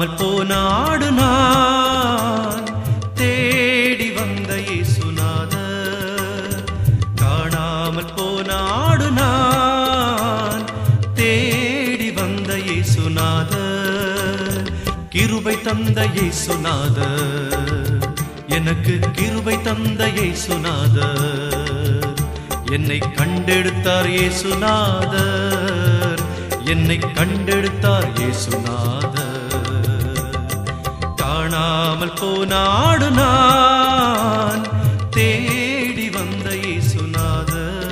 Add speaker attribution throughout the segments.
Speaker 1: காணாமல் போனாடு நான் தேடி வந்த இயேசுநாதர் காணாமல் போனாடு நான் தேடி வந்த இயேசுநாதர் கிருபை தந்த இயேசுநாதர் எனக்கு கிருபை தந்த இயேசுநாதர் என்னை கண்டெடுத்தார் இயேசுநாதர் என்னை கண்டெடுத்தார் இயேசுநாதர் காணாமல் போனாடு நான் தேடி வந்த இயேசுநாதர்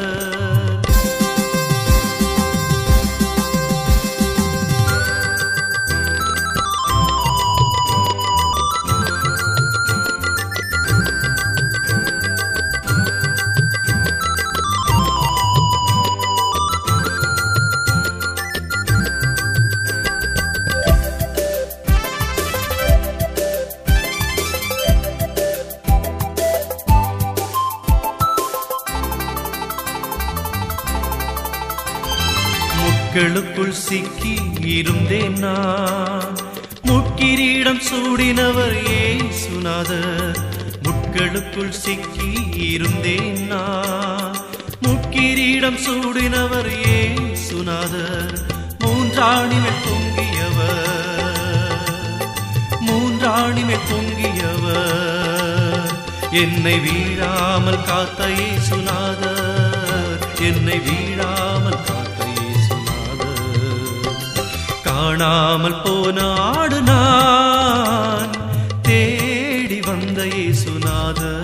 Speaker 1: முட்களுக்குள் சிக்கி இருந்தேன் நான் முட்கிரீடம் சூடினவர் ஏசுநாதர் முட்களுக்குள் சிக்கி இருந்தேன் நான் முட்கிரீடம் சூடினவர் ஏசுநாதர் மூன்றாணிகள் தொங்கியவர் மூன்றாணிகள் தொங்கியவர் என்னை வீழாமல் காத்த இயேசுநாதர் என்னை வீழாமல் காத்த இயேசுநாதர் காணாமல் போன ஆடு நான் தேடி வந்த இயேசுநாதர்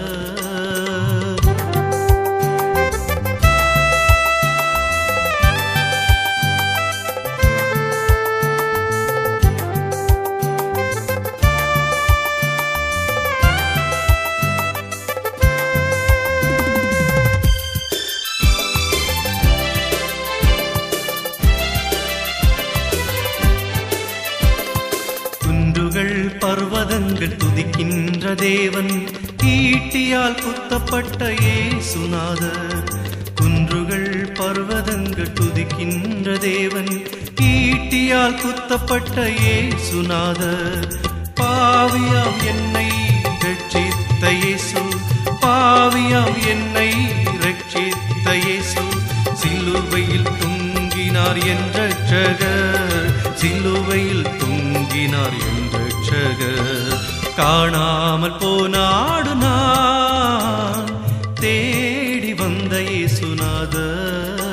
Speaker 1: குன்றுகள் பர்வதங்கள் துதிக்கின்ற தேவன் ஈட்டியால் குத்தப்பட்ட ஏசுநாதர் குன்றுகள் பர்வதங்கள் துதிக்கின்ற தேவன் ஈட்டியால் குத்தப்பட்ட ஏசுநாதர் பாவியாம் என்னை ரட்சித்த இயேசு பாவியாம் என்னை ரட்சித்த இயேசு சிலுவையில் தொங்கினார் என்ற ரட்சகர் சிலுவையில் தொங்கினார் என்ற ரட்சகர் காணாமல் போனாடு நான் தேடி வந்த இயேசுநாதர்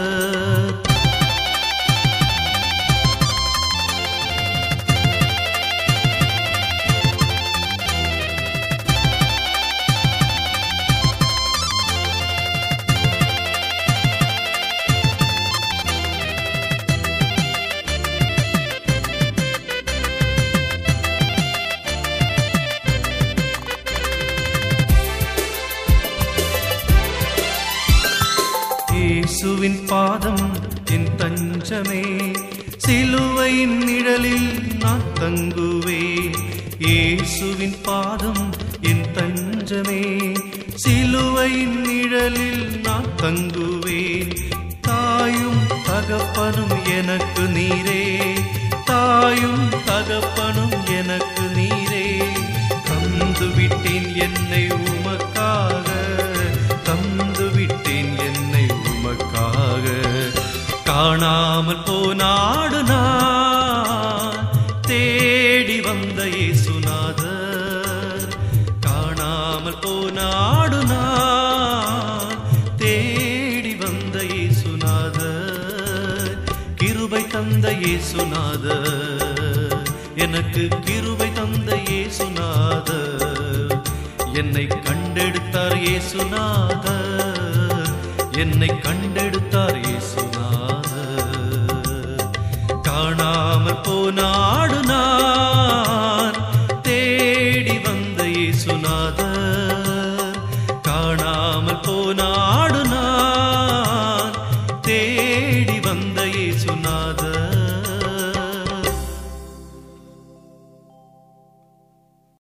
Speaker 1: இயேசுவின் பாதம் என் தஞ்சமே சிலுவையின் நிழலில் நான் தங்குவேன் இயேசுவின் பாதம் என் தஞ்சமே சிலுவையின் நிழலில் நான் தங்குவேன் தாயும் தகப்பனும் எனக்கு நீரே தாயும் தகப்பனும் எனக்கு நீரே தந்து விட்டேன் என்னை உமக்காக தந்து விட்டேன் என்னை உமக்காக காணாமல் போனாடு நான் தேடி வந்த இயேசுநாதர் காணாமல் போனாடு நான் தேடி வந்த இயேசுநாதர் கிருபை தந்த இயேசுநாதர் எனக்கு கிருபை தந்த இயேசுநாதர் என்னை கண்டெடுத்தார் இயேசுநாதர் என்னை கண்டெடுத்தார் இயேசுநாதர் காணாமல் போனாடு நான் தேடி வந்த இயேசுநாதர் காணாமல் போனாடு நான்